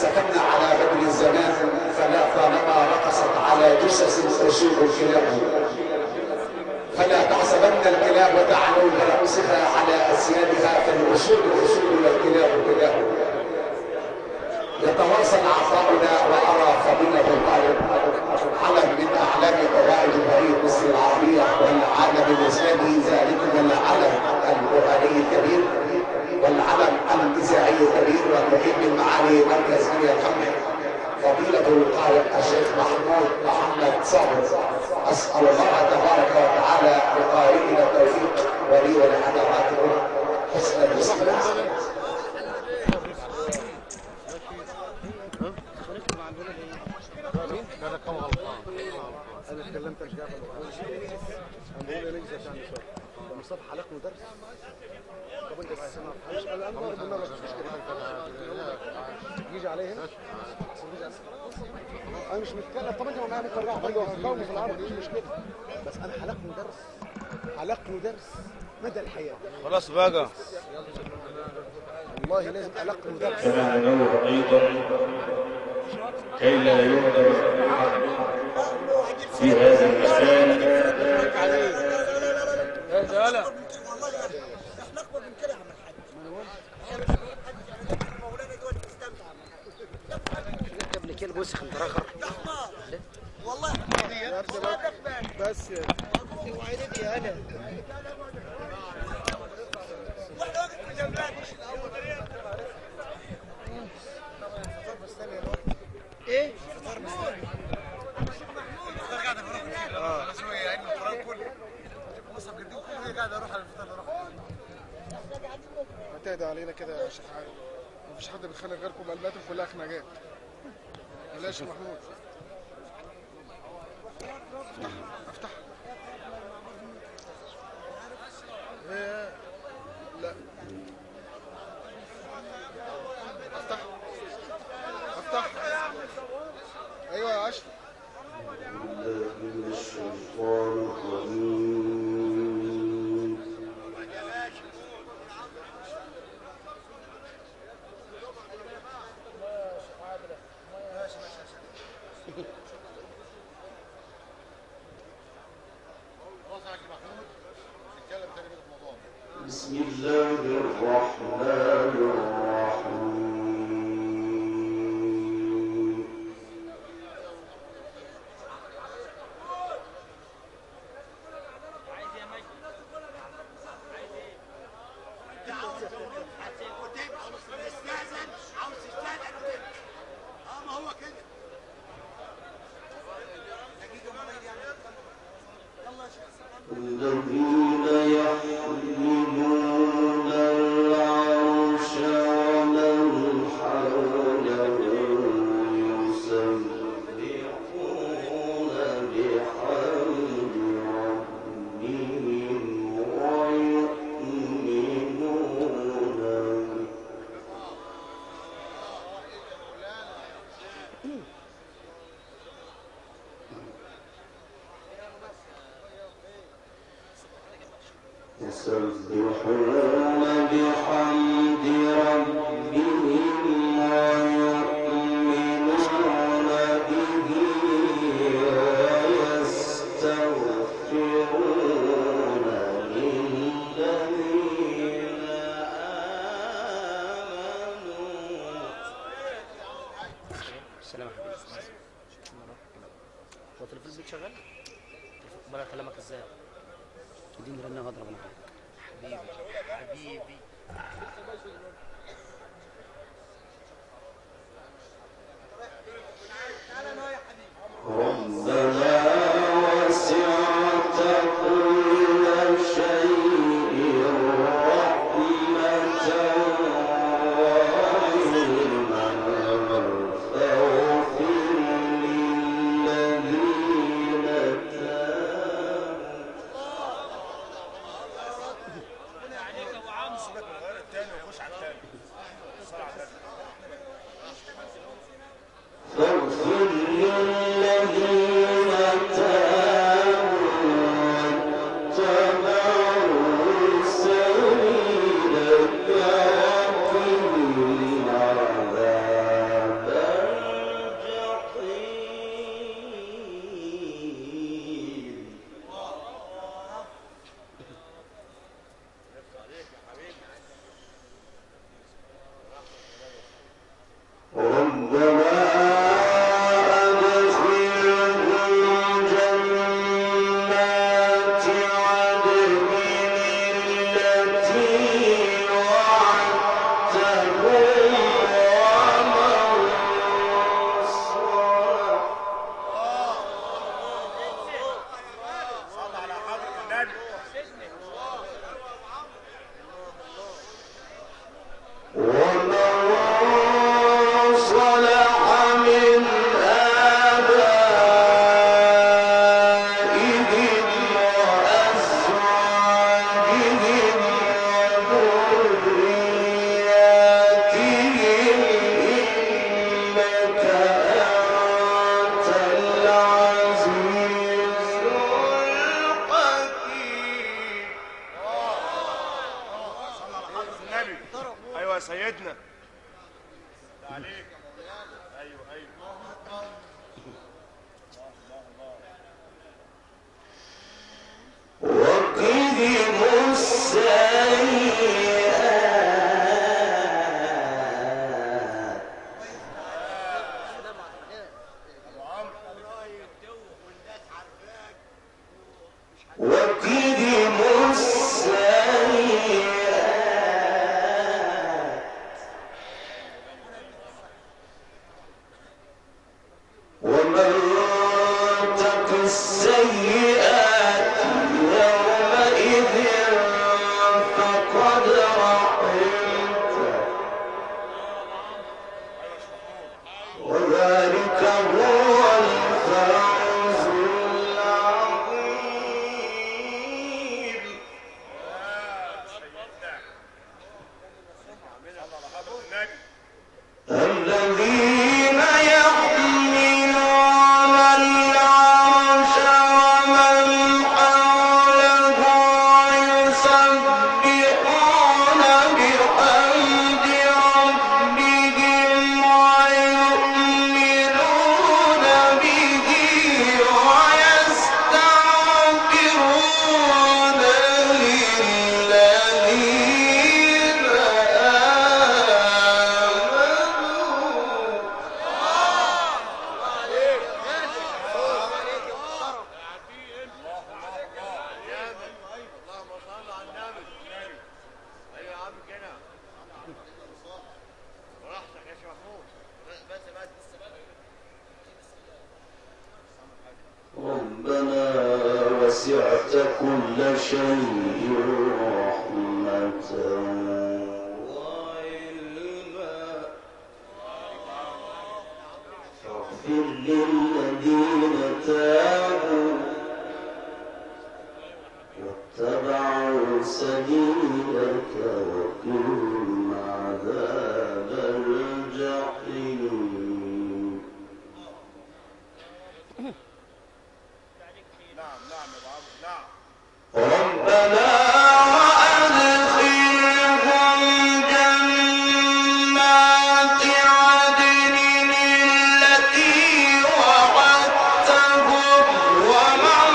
سكننا على بدر الزمان فلا طالما رقصت على جثث أسود الكلاب فلا تحسبن الكلاب تعلو برأسها على أسيادها فالأسود أسود والكلاب كلاب يتواصل عطاؤنا وأرى فضيلة الطالب علم من أعلام قواعد الهريم مصر العربية والعالم الإسلامي ذلك العلم القرآني الكبير والعلم الإذاعي الكبير والمهم المعالي مركزية الحمد فضيلة القارئ الشيخ محمود محمد صابر أسأل الله تبارك وتعالى لقارئنا التوفيق ولي ولحضراتكم حسن الاستماع انا اتكلمت رجع انا بقول لك عشان شويه مصطفى حلق له درس طب انت السنه مش انا انا ضارب النار مش مشكله يجي عليه هنا انا مش متكلم طب انت معايا ممكن اروح برضه قومي في العرض مش مشكله بس انا حلق له درس حلق له درس مدى الحياه خلاص بقى والله لازم الق له درس كما ننوه أيضا كي لا يهدر في هذا المكان يا ابن كلب وسخ انت رخر بس هتهدى علينا كده يا شيخ عادل مفيش حد بيتخانق غيركم قلباتكم كلها خناقات بلاش محمود افتح افتح إيه، لا افتح افتح ايوه يا اشرف من الشيطان الرجيم بسم الله الرحمن الرحيم الذين يحملون العرش ومن حوله يسبحون بحمد ربهم ويؤمنون به يسبحون بحمد ربهم ويؤمنون به ويستغفرون للذين آمنوا السلام يا حبيبي هو تليفون البيت شغال؟ بقى اكلمك ازاي؟ اديني رنه واضرب انا عليك حبيبي حبيبي ربنا وسعت كل شيء رحمة وعلما فاغفر للذين تابوا فاغفر للذين تابوا واتبعوا سبيلك وقهم عذاب النبي ايوه يا سيدنا عليك ايوه ايوه وقهم السيئات وقهم السيئات ومن تق السيئات يومئذ فقد رحمته وذلك هو الفوز العظيم الذين يحملون العرش ومن حوله يسبحون بحمد ربهم ويؤمنون به ويستغفرون للذين آمنوا اللهم صل على النبي ايوه يا عم كده براحتك يا شيخ محمود بس بس ربنا وسعت كل شيء رحمة وعلما فاغفر للذين تابوا واتبعوا سبيلك وقهم عذاب الجحيم نعم نعم يا ابو عمرو نعم ربنا وأدخلهم جنات عدن التي وعدتهم ومن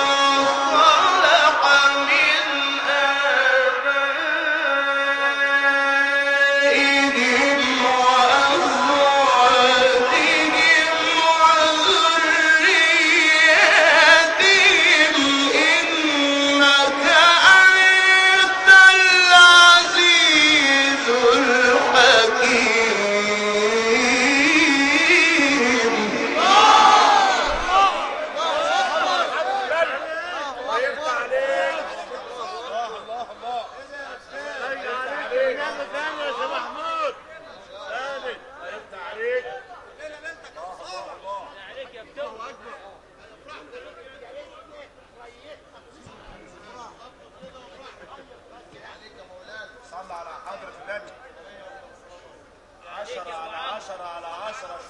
صلح من آبائهم وأزواجهم وذرياتهم إنك أنت العزيز الحكيم يفتح عليك الله الله الله يفتح عليك نعم ثاني يا شيخ محمود ثاني يفتح عليك صلى على حضرة النبي عشرة على عشرة على عشرة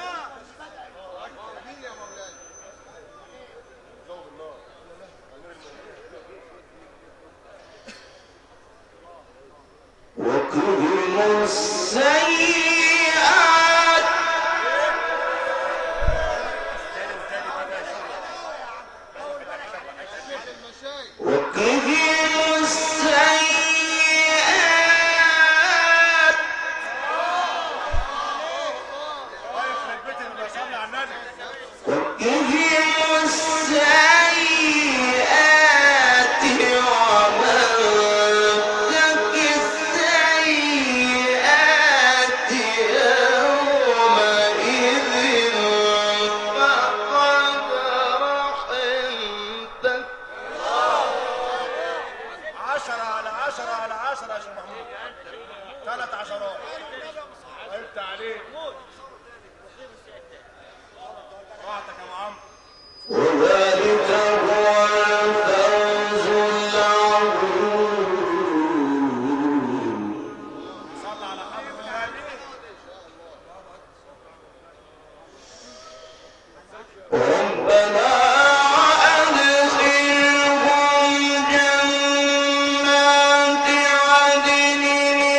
مين يا مولانا زود الله أمير المؤمنين وقهم السيئات وقهم السيئات الله يخرب بيت اللي بيصلي على النبي وقهم السيئات ومن تق السيئات يومئذ فقد رحمته عشرة على عشرة على عشرة يا شيخ محمود ثلاث عشرات يفتح عليك راحتك يا ابو عمرو وذلك هو الفوز العظيم صلى على حضرة النبي ربنا وأدخلهم جنات عدن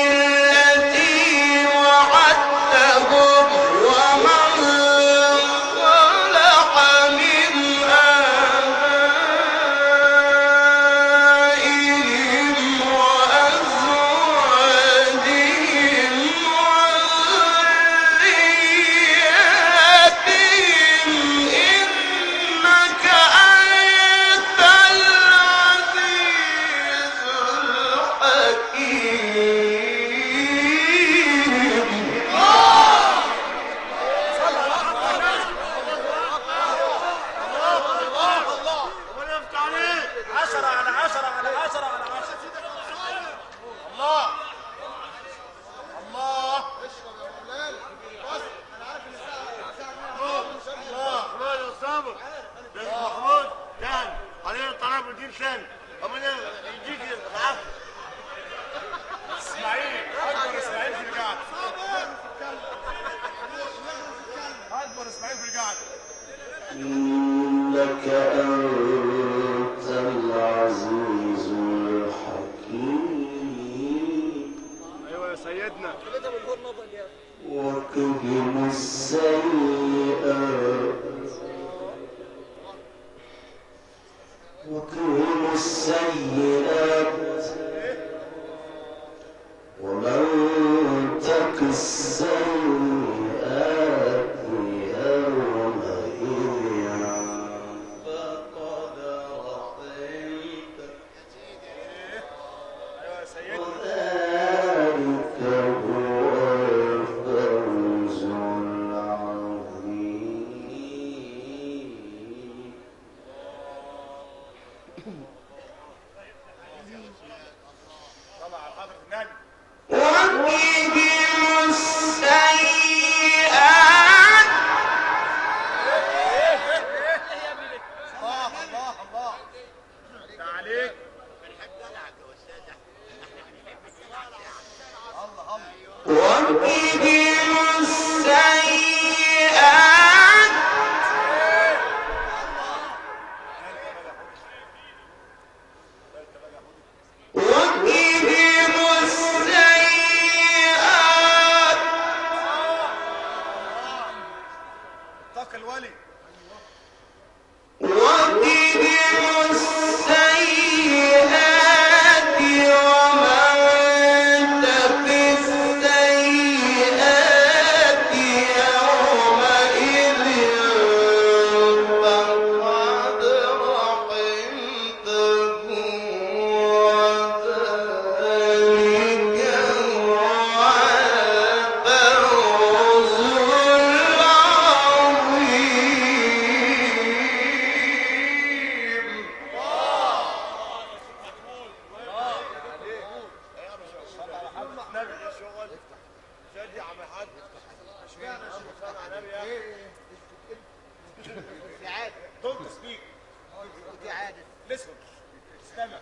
سيدنا وقهم السيئات وقهم السيئات ومن تق السيئات يومئذ فقد رحمته ايوه يا سيدنا ذلك هو الفوز العظيم طلع على حضرة النبي وقهم السيئات الله الله الله ده عليك وقهم السيئات وقهم السيئات اتق الولي وقهم السيئات ومن تق السيئات يومئذ فقد رحمته وذلك هو الفوز العظيم نبي شغل شد يا عم الحاج اشمعنى صلى على النبي يا اخي عادة دونت سبيك دي عادة لسن استمع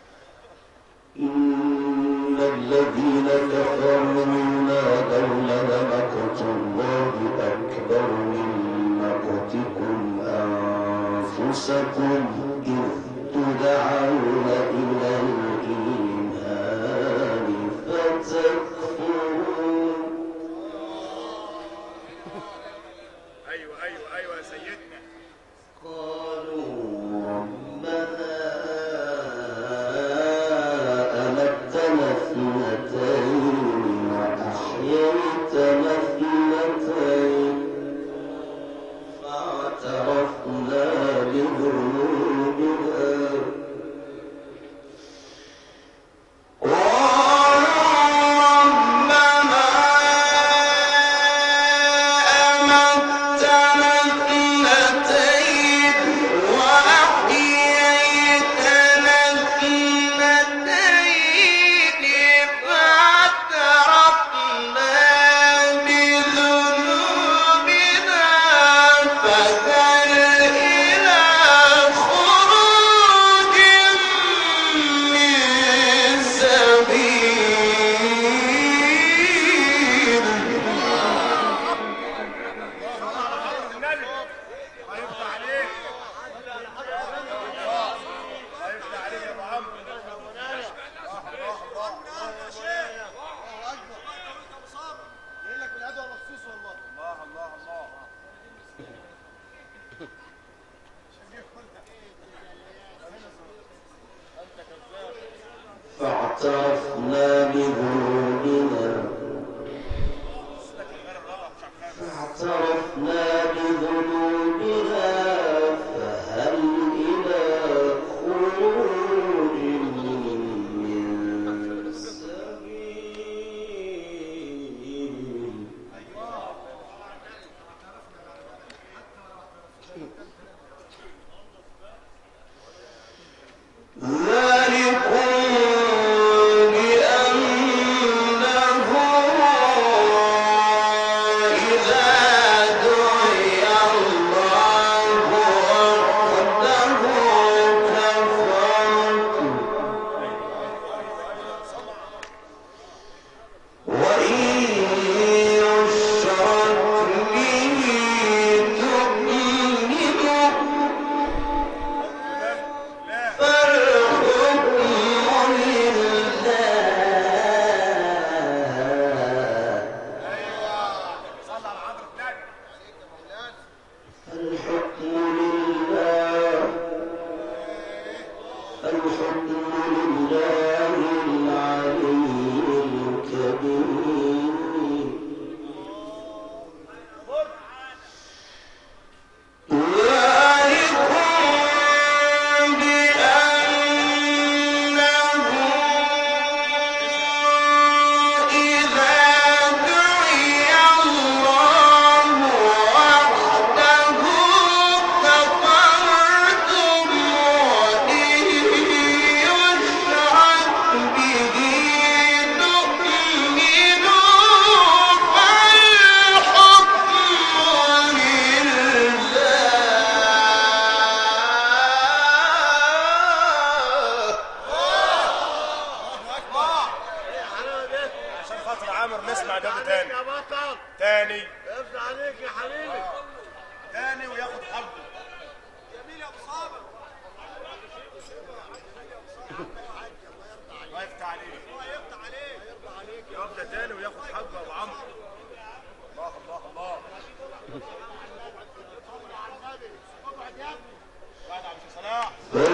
إن الذين كفروا ينادون لمقت الله أكبر من مقتكم أنفسكم إذ تدعون إلى الإيمان فتكفرون ايوه ايوه ايوه يا سيدنا قالوا ربنا أمتنا اثنتين وأحييتنا اثنتين فاعترفنا بذنوبنا قالوا ربنا أمتنا اثنتين وأحييتنا اثنتين فاعترفنا خاطر عامر نسمع ده تاني يا بطل تاني افتح عليك يا حبيبي تاني وياخد حقه الله يفتح عليك يبدا تاني وياخد حقه يا ابو عمرو الله الله الله بعد عبد صلاح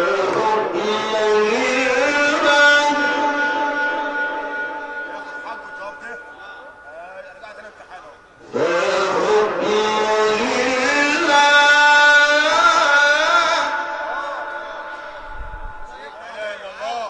ياخد حقه الجواب ده آه، ارجع تاني امتحان اهو لا اله الا الله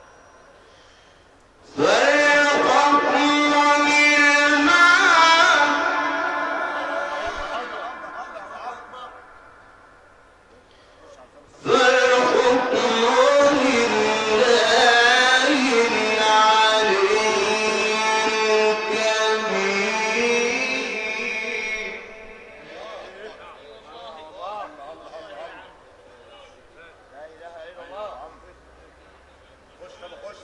لا اله الا الله خش طب خش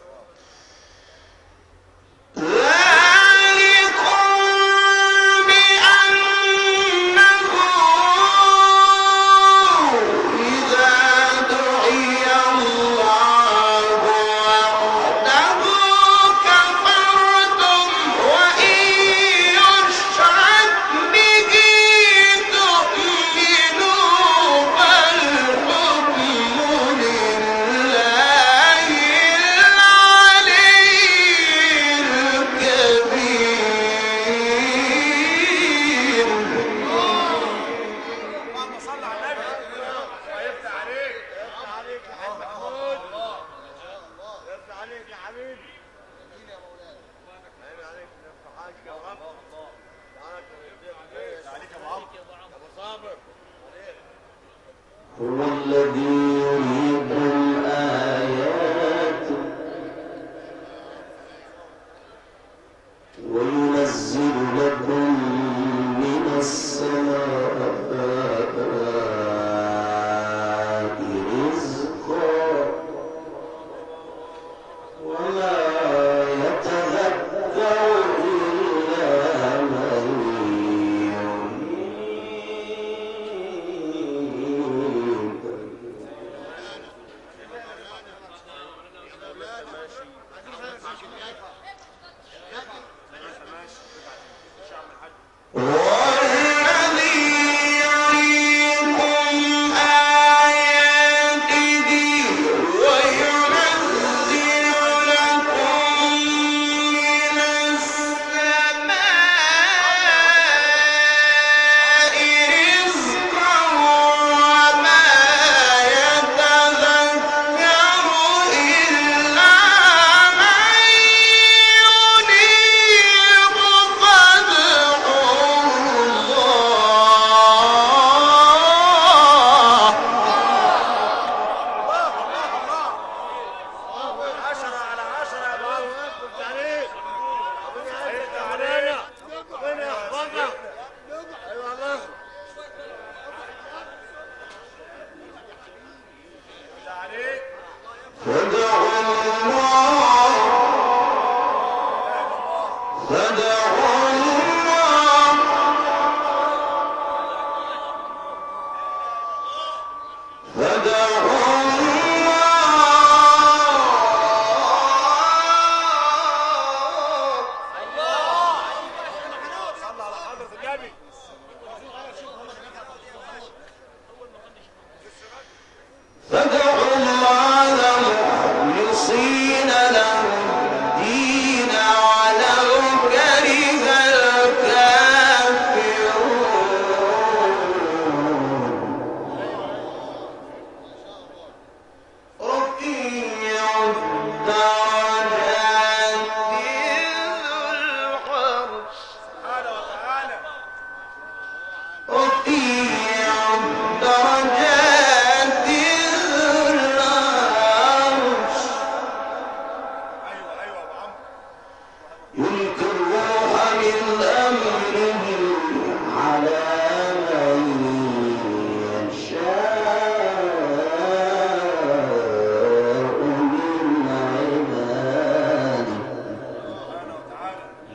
اللهم صل على النبي هيفتح عليك افتح عليك يا حاج محمود افتح عليك يا حبيبي عيني عليك افتح عليك يا رب تعالى يفتح عليك يا ابو عمرو يا ابو صابر هو الذي يريد الآيات وينزل لكم من السماء رزقا وما يتذكر إلا من يريد والذي يريكم آياته وينزل لكم من السماء رزقا وما يتذكر إلا من ينيب الله عشرة على عشرة يا ابو عمرو افتح عليك ربنا يفتح علينا ربنا يحفظك ايوه الله يفتح عليك فادعوا الله فادعوا الله فادعوا الله صلى على حضرة النبي فادعوا الله مخلصين له الدين ولو كره الكافرون رفيع الدرجات ذو العرش سبحانه وتعالى رفيع الدرجات ذو العرش ايوه ايوه يا ابو عمرو يلقي الروح من أمره على من يشاء من عباده سبحانه وتعالى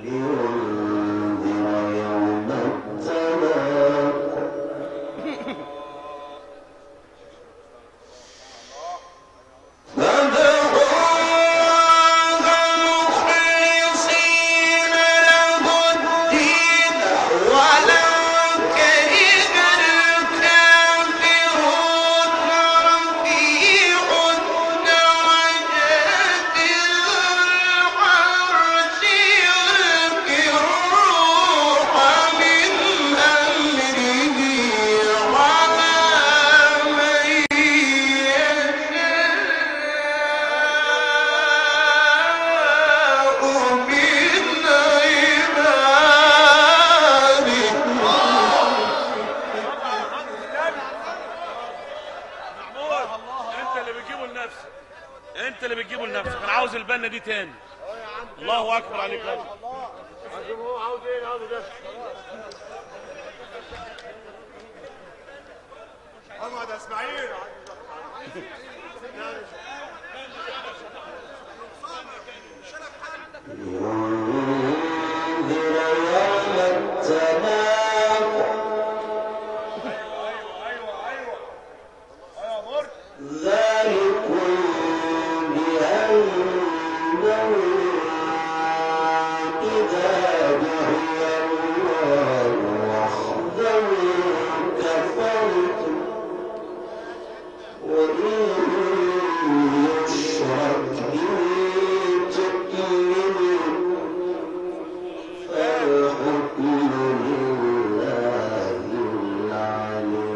بالنا دي تاني الله اكبر عليك يا أخي. عايز هو عاوز ايه عاوز ده اقعد يا اسماعيل انذر يوم التلاق ذلكم بأنه إذا دعي الله وحده كفرتم وإن يشرك به تؤمنوا فالحكم لله العلي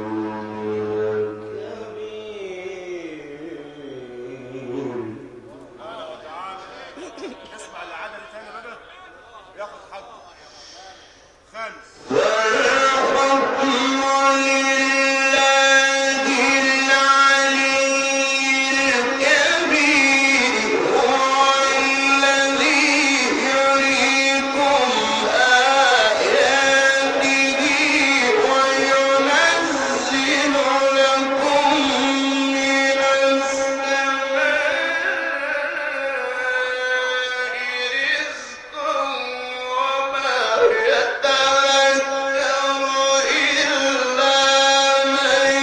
الكبير اسمع اللي عدل تاني بقى ياخد حقه خامس فالحكم لله العلي الكبير هو الذي يريكم آياته وينزل لكم من السماء رزقا وما يتذكر إلا من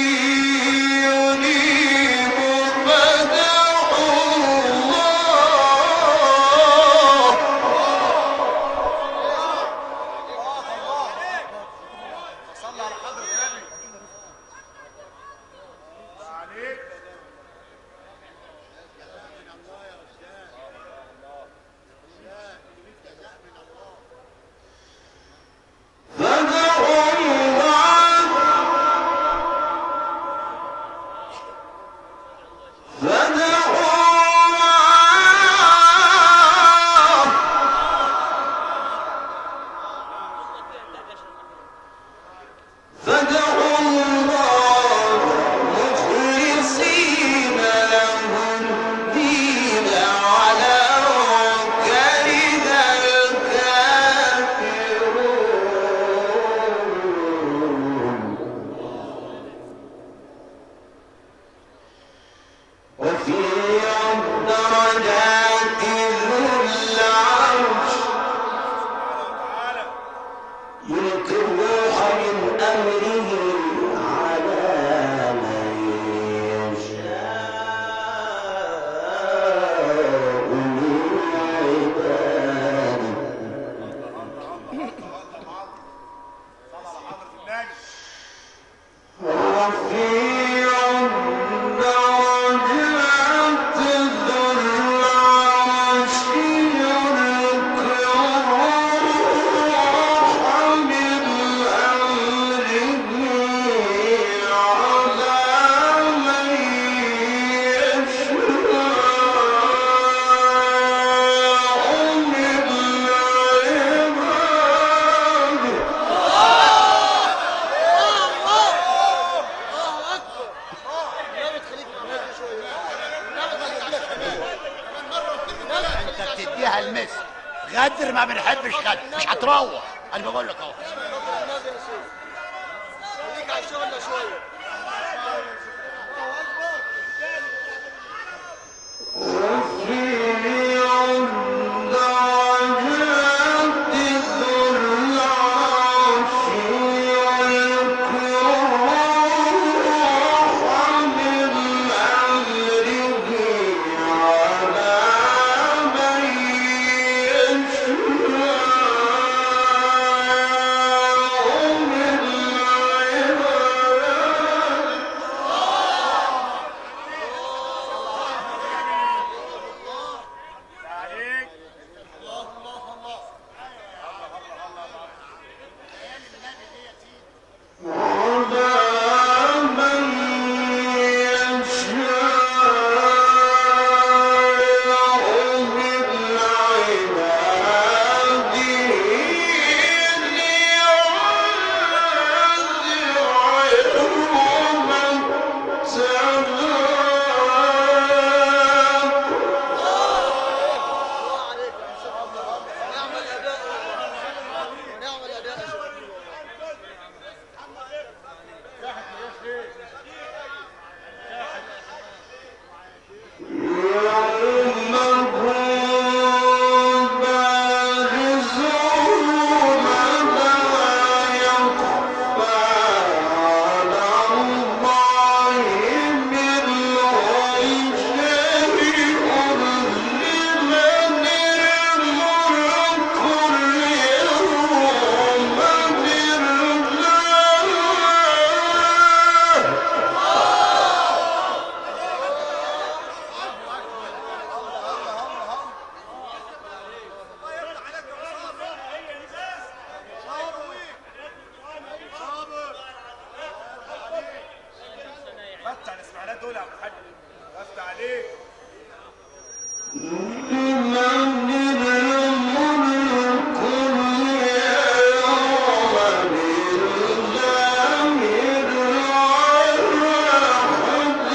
ينيب فادعوا الله صلى على حضرة النبي عليك فادعوا الله فادعوا الله فادعوا الله مخلصين له الدين ولو كره الكافرون وفي الدرجات ذو العرش يلقي الروح من أمره على من يشاء من عباده صلى على حضرة النبي رفيع الدرجات ذو العرش يلقي الروح من أمره على من يشاء من عباده انت بتديها المثل غدر ما بنحبش غدر مش هتروح انا بقول لك اهو خليك على الشغل شويه رفيع الدرجات ذو العرش يلقي الروح من أمره على من يشاء من عباده الصلح يا الحاج افتح عليك لمن الملك اليوم لله الواحد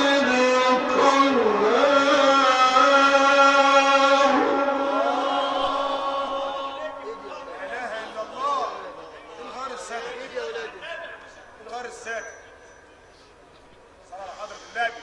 القهار لا اله الا الله الغار الساتر الغار الساتر صلاه على حضره النبي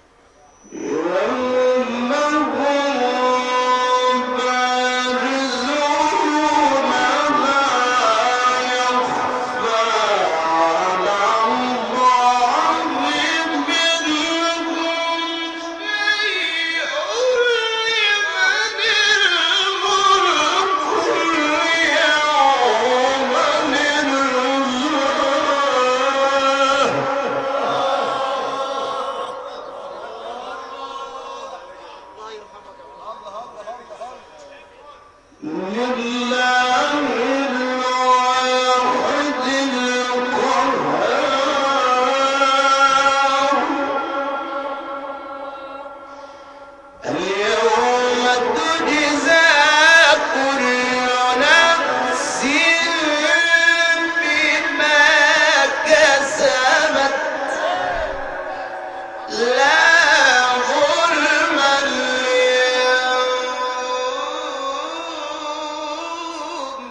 لله الواحد القهار اليوم تجزى كل نفس بما كسبت لا ظلم اليوم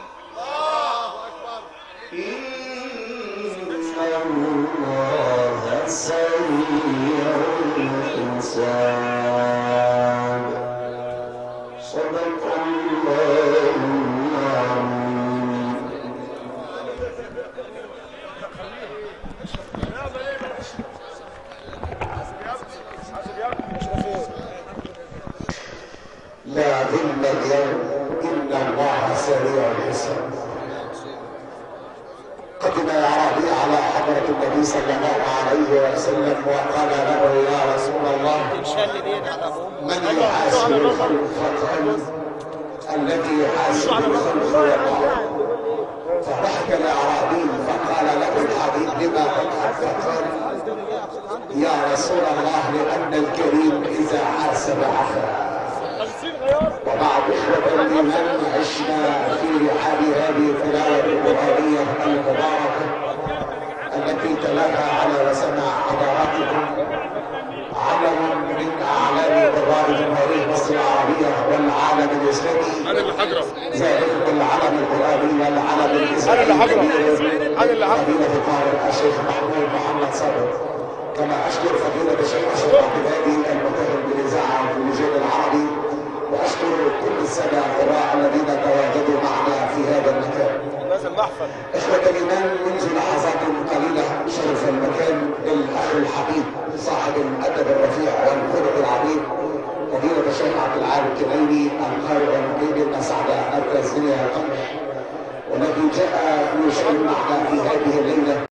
إن الله سريع الحساب صدق الله العظيم لا ظل اليوم إن الله سريع الحساب قدم الأعرابي على حضرة النبي صلى الله عليه وسلم وقال له يا رسول الله من يحاسب الخلق الذي يحاسب الخلق هو الله فضحك الأعرابي فقال له الحبيب لما تضحك فقال يا رسول الله لأن الكريم إذا حاسب عفا وبعض إخوة الإيمان عشنا في رحاب هذه التلاوة القرآنية المباركة التي تلاها على وسمع حضراتكم علم من أعلام كبار جمهورية مصر العربية والعالم الإسلامي انا اللي هضرب ذلك العلم القرآني والعلم الإسلامي أنا اللي هضرب. الكبير أنا اللي هضرب. مدينة طارق الشيخ محمود محمد صبر كما أشكر فضيلة الشيخ أشرف اعتمادي المتهم بالإذاعة والتلفزيون العربي وأشكر كل السادة القراء الذين تواجدوا معنا في هذا المكان لازم نحفظ إخوة الإيمان منذ لحظات قليلة شرف المكان للأخ الحبيب صاحب الأدب الرفيع والخلق العظيم فضيلة الشيخ عبد العال الكنيني القارئ المقيم المسعد مركز دنيا القمح والذي جاء يشعر معنا في هذه الليلة